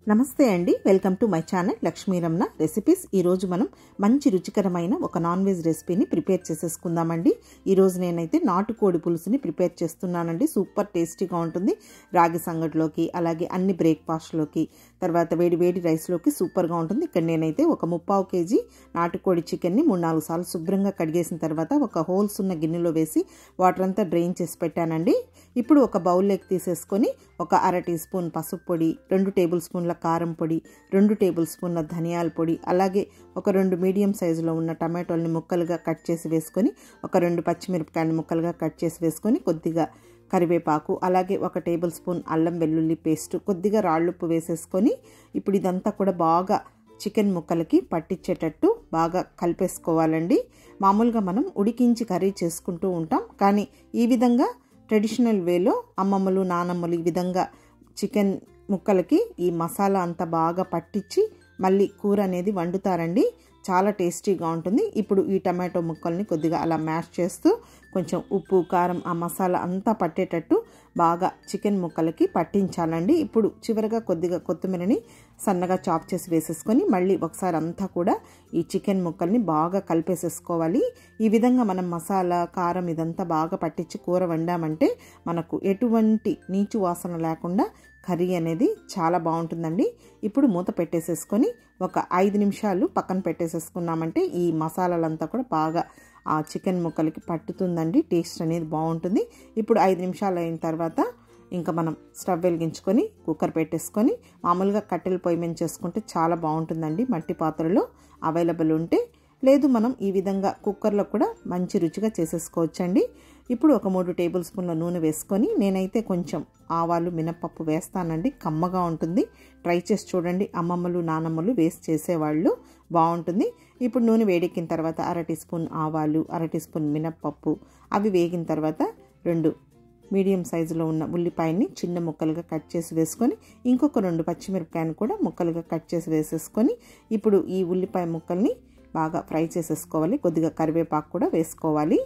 నమస్తే అండి welcome to my channel Lakshmi Ramana recipes ఈరోజు మనం మంచి రుచికరమైన ఒక నాన్ వెజ్ రెసిపీని ప్రిపేర్ చేసేసుకుందామండి ఈరోజు నేనైతే నాటుకోడి పులుసుని ప్రిపేర్ చేస్తున్నానండి సూపర్ టేస్టీగా ఉంటుంది రాగి సంగటిలోకి అలాగే అన్ని బ్రేక్ఫాస్ట్లోకి తర్వాత వేడి వేడి రైస్లోకి సూపర్గా ఉంటుంది ఇక్కడ నేనైతే ఒక ముప్పావు కేజీ నాటుకోడి చికెన్ని మూడు నాలుగు సార్లు శుభ్రంగా కడిగేసిన తర్వాత ఒక హోల్స్ ఉన్న గిన్నెలో వేసి వాటర్ అంతా డ్రైన్ చేసి పెట్టానండి ఇప్పుడు ఒక బౌల్లోకి తీసేసుకొని ఒక అర టీ స్పూన్ పసుపు పొడి రెండు టేబుల్ స్పూన్ల కారం పొడి రెండు టేబుల్ స్పూన్ల ధనియాల పొడి అలాగే ఒక రెండు మీడియం సైజులో ఉన్న టమాటోల్ని ముక్కలుగా కట్ చేసి వేసుకొని ఒక రెండు పచ్చిమిరపకాయలు ముక్కలుగా కట్ చేసి వేసుకొని కొద్దిగా కరివేపాకు అలాగే ఒక టేబుల్ స్పూన్ అల్లం వెల్లుల్లి పేస్ట్ కొద్దిగా రాళ్ళుప్పు వేసేసుకొని ఇప్పుడు ఇదంతా కూడా బాగా చికెన్ ముక్కలకి పట్టించేటట్టు బాగా కలిపేసుకోవాలండి మామూలుగా మనం ఉడికించి కర్రీ చేసుకుంటూ ఉంటాం కానీ ఈ విధంగా ట్రెడిషనల్ వేలో అమ్మమ్మలు నానమ్మలు ఈ విధంగా చికెన్ ముక్కలకి ఈ మసాలా అంతా బాగా పట్టించి మళ్ళీ కూర అనేది వండుతారండి చాలా టేస్టీగా ఉంటుంది ఇప్పుడు ఈ టమాటో ముక్కల్ని కొద్దిగా అలా మ్యాష్ చేస్తూ కొంచెం ఉప్పు కారం ఆ మసాలా అంతా పట్టేటట్టు బాగా చికెన్ ముక్కలకి పట్టించాలండి ఇప్పుడు చివరిగా కొద్దిగా కొత్తిమీరని సన్నగా చాప్ చేసి వేసేసుకొని మళ్ళీ ఒకసారి అంతా కూడా ఈ చికెన్ ముక్కల్ని బాగా కలిపేసేసుకోవాలి ఈ విధంగా మనం మసాలా కారం ఇదంతా బాగా పట్టించి కూర వండామంటే మనకు ఎటువంటి నీచు వాసన లేకుండా కర్రీ అనేది చాలా బాగుంటుందండి ఇప్పుడు మూత పెట్టేసేసుకొని ఒక ఐదు నిమిషాలు పక్కన పెట్టేసేసుకున్నామంటే ఈ మసాలాలంతా కూడా బాగా ఆ చికెన్ ముక్కలకి పట్టుతుందండి టేస్ట్ అనేది బాగుంటుంది ఇప్పుడు ఐదు నిమిషాలు అయిన తర్వాత ఇంకా మనం స్టవ్ వెలిగించుకొని కుక్కర్ పెట్టేసుకొని మామూలుగా కట్టెల పొయ్యి మీద చేసుకుంటే చాలా బాగుంటుందండి మట్టి పాత్రలో అవైలబుల్ ఉంటే లేదు మనం ఈ విధంగా కుక్కర్లో కూడా మంచి రుచిగా చేసేసుకోవచ్చండి ఇప్పుడు ఒక మూడు టేబుల్ స్పూన్ల నూనె వేసుకొని నేనైతే కొంచెం ఆవాలు మినపప్పు వేస్తానండి కమ్మగా ఉంటుంది ట్రై చేసి చూడండి అమ్మమ్మలు నానమ్మలు వేసి చేసేవాళ్ళు బాగుంటుంది ఇప్పుడు నూనె వేడెక్కిన తర్వాత అర టీ స్పూన్ ఆవాలు అర టీ స్పూన్ మినప్పప్పు అవి వేగిన తర్వాత రెండు మీడియం సైజులో ఉన్న ఉల్లిపాయని చిన్న ముక్కలుగా కట్ చేసి వేసుకొని ఇంకొక రెండు పచ్చిమిరపకాయని కూడా ముక్కలుగా కట్ చేసి వేసేసుకొని ఇప్పుడు ఈ ఉల్లిపాయ ముక్కల్ని బాగా ఫ్రై చేసేసుకోవాలి కొద్దిగా కరివేపాకు కూడా వేసుకోవాలి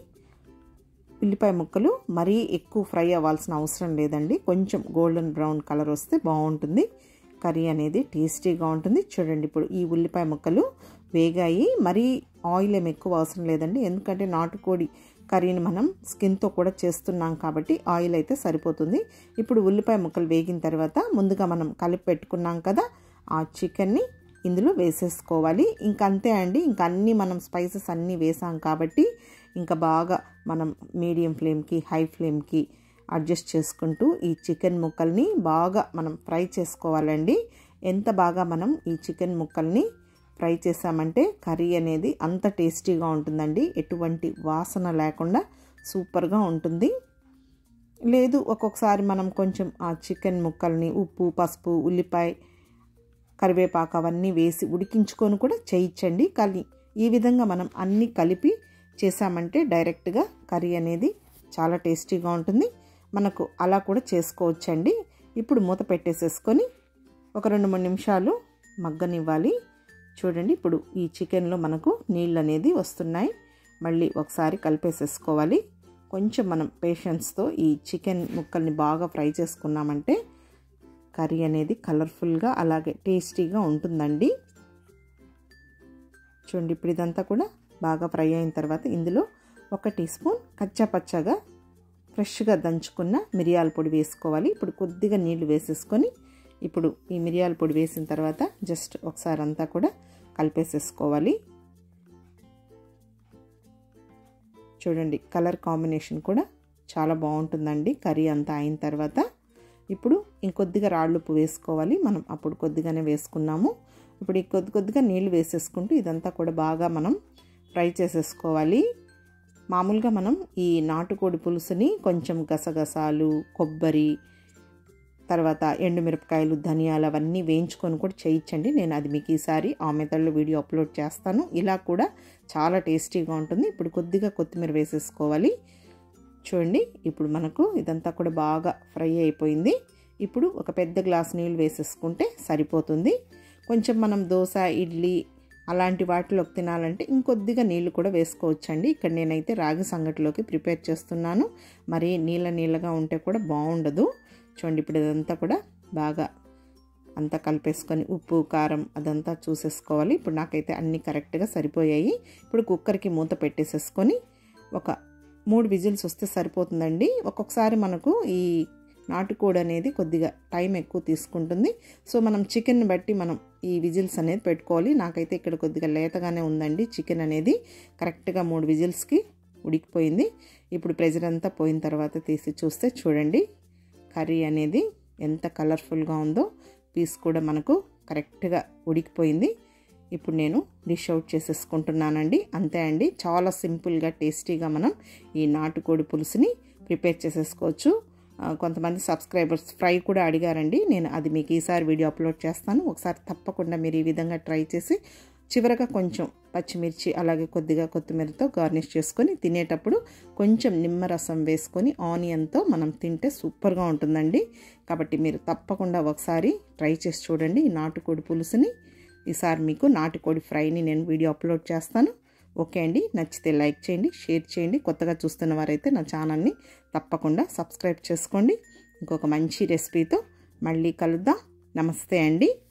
ఉల్లిపాయ ముక్కలు మరీ ఎక్కువ ఫ్రై అవ్వాల్సిన అవసరం లేదండి కొంచెం గోల్డెన్ బ్రౌన్ కలర్ వస్తే బాగుంటుంది కర్రీ అనేది టేస్టీగా ఉంటుంది చూడండి ఇప్పుడు ఈ ఉల్లిపాయ ముక్కలు వేగాయి మరీ ఆయిల్ ఏమి ఎక్కువ అవసరం లేదండి ఎందుకంటే నాటుకోడి కర్రీని మనం స్కిన్తో కూడా చేస్తున్నాం కాబట్టి ఆయిల్ అయితే సరిపోతుంది ఇప్పుడు ఉల్లిపాయ ముక్కలు వేగిన తర్వాత ముందుగా మనం కలిపి పెట్టుకున్నాం కదా ఆ చికెన్ని ఇందులో వేసేసుకోవాలి ఇంక అంతే అండి ఇంక అన్నీ మనం స్పైసెస్ అన్నీ వేసాం కాబట్టి ఇంకా బాగా మనం మీడియం ఫ్లేమ్కి హై ఫ్లేమ్కి అడ్జస్ట్ చేసుకుంటూ ఈ చికెన్ ముక్కల్ని బాగా మనం ఫ్రై చేసుకోవాలండి ఎంత బాగా మనం ఈ చికెన్ ముక్కల్ని ఫ్రై చేసామంటే కర్రీ అనేది అంత టేస్టీగా ఉంటుందండి ఎటువంటి వాసన లేకుండా సూపర్గా ఉంటుంది లేదు ఒక్కొక్కసారి మనం కొంచెం ఆ చికెన్ ముక్కల్ని ఉప్పు పసుపు ఉల్లిపాయ కరివేపాకు అవన్నీ వేసి ఉడికించుకొని కూడా చేయించండి కానీ ఈ విధంగా మనం అన్నీ కలిపి చేసామంటే డైరెక్ట్గా కర్రీ అనేది చాలా టేస్టీగా ఉంటుంది మనకు అలా కూడా చేసుకోవచ్చండి ఇప్పుడు మూత పెట్టేసేసుకొని ఒక రెండు మూడు నిమిషాలు మగ్గనివ్వాలి చూడండి ఇప్పుడు ఈ చికెన్లో మనకు నీళ్ళు అనేది వస్తున్నాయి మళ్ళీ ఒకసారి కలిపేసేసుకోవాలి కొంచెం మనం పేషెన్స్తో ఈ చికెన్ ముక్కల్ని బాగా ఫ్రై చేసుకున్నామంటే కర్రీ అనేది కలర్ఫుల్గా అలాగే టేస్టీగా ఉంటుందండి చూడండి ఇప్పుడు ఇదంతా కూడా బాగా ఫ్రై అయిన తర్వాత ఇందులో ఒక టీ స్పూన్ కచ్చాపచ్చగా ఫ్రెష్గా దంచుకున్న మిరియాల పొడి వేసుకోవాలి ఇప్పుడు కొద్దిగా నీళ్లు వేసేసుకొని ఇప్పుడు ఈ మిరియాల పొడి వేసిన తర్వాత జస్ట్ ఒకసారి అంతా కూడా కలిపేసేసుకోవాలి చూడండి కలర్ కాంబినేషన్ కూడా చాలా బాగుంటుందండి కర్రీ అంతా అయిన తర్వాత ఇప్పుడు ఇంకొద్దిగా రాళ్ళుప్పు వేసుకోవాలి మనం అప్పుడు కొద్దిగానే వేసుకున్నాము ఇప్పుడు ఈ కొద్ది కొద్దిగా నీళ్ళు వేసేసుకుంటూ ఇదంతా కూడా బాగా మనం ఫ్రై చేసేసుకోవాలి మామూలుగా మనం ఈ నాటుకోడి పులుసుని కొంచెం గసగసాలు కొబ్బరి తర్వాత ఎండుమిరపకాయలు ధనియాలు అవన్నీ వేయించుకొని కూడా చేయించండి నేను అది మీకు ఈసారి ఆ మెథడ్లో వీడియో అప్లోడ్ చేస్తాను ఇలా కూడా చాలా టేస్టీగా ఉంటుంది ఇప్పుడు కొద్దిగా కొత్తిమీర వేసేసుకోవాలి చూడండి ఇప్పుడు మనకు ఇదంతా కూడా బాగా ఫ్రై అయిపోయింది ఇప్పుడు ఒక పెద్ద గ్లాస్ నీళ్ళు వేసేసుకుంటే సరిపోతుంది కొంచెం మనం దోశ ఇడ్లీ అలాంటి వాటిలోకి తినాలంటే ఇంకొద్దిగా నీళ్ళు కూడా వేసుకోవచ్చండి ఇక్కడ నేనైతే రాగి సంగటిలోకి ప్రిపేర్ చేస్తున్నాను మరి నీళ్ళ నీళ్ళగా ఉంటే కూడా బాగుండదు చూడండి ఇప్పుడు ఇదంతా కూడా బాగా అంతా కలిపేసుకొని ఉప్పు కారం అదంతా చూసేసుకోవాలి ఇప్పుడు నాకైతే అన్నీ కరెక్ట్గా సరిపోయాయి ఇప్పుడు కుక్కర్కి మూత పెట్టేసేసుకొని ఒక మూడు విజిల్స్ వస్తే సరిపోతుందండి ఒక్కొక్కసారి మనకు ఈ నాటుకోడి అనేది కొద్దిగా టైం ఎక్కువ తీసుకుంటుంది సో మనం చికెన్ బట్టి మనం ఈ విజిల్స్ అనేది పెట్టుకోవాలి నాకైతే ఇక్కడ కొద్దిగా లేతగానే ఉందండి చికెన్ అనేది కరెక్ట్గా మూడు విజిల్స్కి ఉడికిపోయింది ఇప్పుడు ప్రెజర్ అంతా పోయిన తర్వాత తీసి చూస్తే చూడండి కర్రీ అనేది ఎంత కలర్ఫుల్గా ఉందో పీస్ కూడా మనకు కరెక్ట్గా ఉడికిపోయింది ఇప్పుడు నేను డిష్ అవుట్ చేసేసుకుంటున్నానండి అంతే అండి చాలా సింపుల్గా టేస్టీగా మనం ఈ నాటుకోడి పులుసుని ప్రిపేర్ చేసేసుకోవచ్చు కొంతమంది సబ్స్క్రైబర్స్ ఫ్రై కూడా అడిగారండి నేను అది మీకు ఈసారి వీడియో అప్లోడ్ చేస్తాను ఒకసారి తప్పకుండా మీరు ఈ విధంగా ట్రై చేసి చివరగా కొంచెం పచ్చిమిర్చి అలాగే కొద్దిగా కొత్తిమీరతో గార్నిష్ చేసుకొని తినేటప్పుడు కొంచెం నిమ్మరసం వేసుకొని ఆనియన్తో మనం తింటే సూపర్గా ఉంటుందండి కాబట్టి మీరు తప్పకుండా ఒకసారి ట్రై చేసి చూడండి ఈ నాటుకోడి పులుసుని ఈసారి మీకు నాటుకోడి ఫ్రైని నేను వీడియో అప్లోడ్ చేస్తాను ఓకే అండి నచ్చితే లైక్ చేయండి షేర్ చేయండి కొత్తగా చూస్తున్న వారైతే నా ఛానల్ని తప్పకుండా సబ్స్క్రైబ్ చేసుకోండి ఇంకొక మంచి రెసిపీతో మళ్ళీ కలుద్దాం నమస్తే అండి